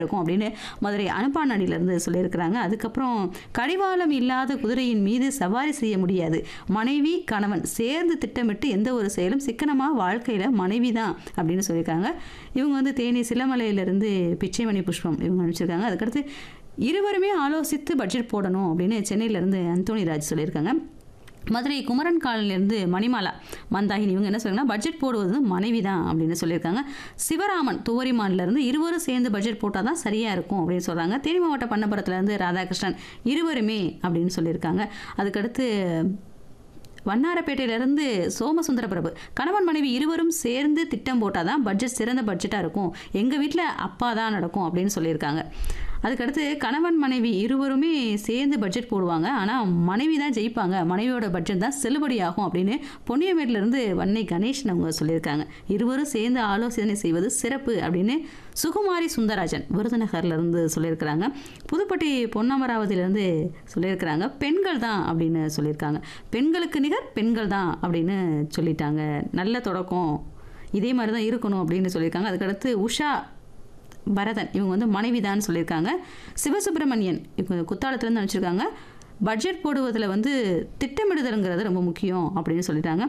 இருக்கும் அப்படின்னு மதுரை அனுப்பானடியிலேருந்து சொல்லியிருக்கிறாங்க அதுக்கப்புறம் கடிவாளம் இல்லாத குதிரையின் மீது சவாரி செய்ய முடியாது மனைவி கணவன் சேர்ந்து திட்டமிட்டு எந்த ஒரு செயலும் சிக்கனமாக வாழ்க்கையில் மனைவி தான் அப்படின்னு சொல்லியிருக்காங்க இவங்க வந்து தேனி சிலமலையிலேருந்து பிச்சைமணி புஷ்பம் இவங்க அனுப்பிச்சிருக்காங்க அதுக்கடுத்து இருவருமே ஆலோசித்து பட்ஜெட் போடணும் அப்படின்னு சென்னையிலேருந்து அந்தோணி ராஜ் சொல்லியிருக்காங்க மதுரை குமரன் காலிலிருந்து மணிமாலா மந்தாகினி இவங்க என்ன சொல்றாங்கன்னா பட்ஜெட் போடுவது மனைவி தான் அப்படின்னு சொல்லியிருக்காங்க சிவராமன் துவரிமான்லேருந்து இருவரும் சேர்ந்து பட்ஜெட் போட்டால் தான் சரியாக இருக்கும் அப்படின்னு சொல்கிறாங்க தேனி மாவட்ட பண்ணப்புறத்துலேருந்து ராதாகிருஷ்ணன் இருவருமே அப்படின்னு சொல்லியிருக்காங்க அதுக்கடுத்து வண்ணாரப்பேட்டையிலேருந்து சோமசுந்தர பிரபு கணவன் மனைவி இருவரும் சேர்ந்து திட்டம் போட்டால் தான் பட்ஜெட் சிறந்த பட்ஜெட்டாக இருக்கும் எங்கள் வீட்டில் அப்பா தான் நடக்கும் அப்படின்னு சொல்லியிருக்காங்க அதுக்கடுத்து கணவன் மனைவி இருவருமே சேர்ந்து பட்ஜெட் போடுவாங்க ஆனால் மனைவி தான் ஜெயிப்பாங்க மனைவியோட பட்ஜெட் தான் செல்லுபடியாகும் அப்படின்னு பொன்னியமேட்லேருந்து வன்னை கணேஷன் அவங்க சொல்லியிருக்காங்க இருவரும் சேர்ந்து ஆலோசனை செய்வது சிறப்பு அப்படின்னு சுகுமாரி சுந்தராஜன் விருதுநகர்லேருந்து சொல்லியிருக்கிறாங்க புதுப்பட்டி பொன்னமராவதியிலேருந்து சொல்லியிருக்கிறாங்க பெண்கள் தான் அப்படின்னு சொல்லியிருக்காங்க பெண்களுக்கு நிகர் பெண்கள் தான் அப்படின்னு சொல்லிட்டாங்க நல்ல தொடக்கம் இதே மாதிரி தான் இருக்கணும் அப்படின்னு சொல்லியிருக்காங்க அதுக்கடுத்து உஷா பரதன் இவங்க வந்து மனைவிதான் சொல்லியிருக்காங்க சிவசுப்பிரமணியன் இவங்க குத்தாலத்துலேருந்து அனுப்பிச்சிருக்காங்க பட்ஜெட் போடுவதில் வந்து திட்டமிடுதல்ங்கிறது ரொம்ப முக்கியம் அப்படின்னு சொல்லிட்டாங்க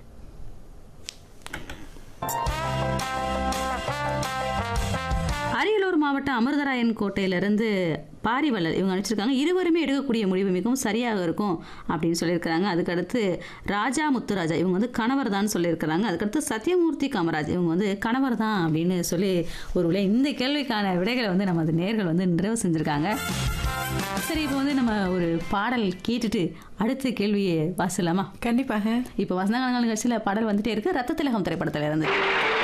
அரியலூர் மாவட்டம் அமிர்தராயன் கோட்டையிலிருந்து பாரிவள்ளல் இவங்க அனுப்பிச்சிருக்காங்க இருவருமே எடுக்கக்கூடிய முடிவு மிகவும் சரியாக இருக்கும் அப்படின்னு சொல்லியிருக்கிறாங்க அதுக்கடுத்து ராஜா முத்துராஜா இவங்க வந்து கணவர் தான் சொல்லியிருக்கிறாங்க அதுக்கடுத்து சத்யமூர்த்தி காமராஜ் இவங்க வந்து கணவர் தான் அப்படின்னு சொல்லி ஒரு விலை இந்த கேள்விக்கான விடைகளை வந்து நமது நேர்கள் வந்து நிறைவு செஞ்சுருக்காங்க சரி இப்போ வந்து நம்ம ஒரு பாடல் கேட்டுட்டு அடுத்த கேள்வியை வாசிடலாமா கண்டிப்பாக இப்போ வசந்தகாலங்கள் நிகழ்ச்சியில் பாடல் வந்துட்டே இருக்கு ரத்த திலகம் திரைப்படத்துல இருந்து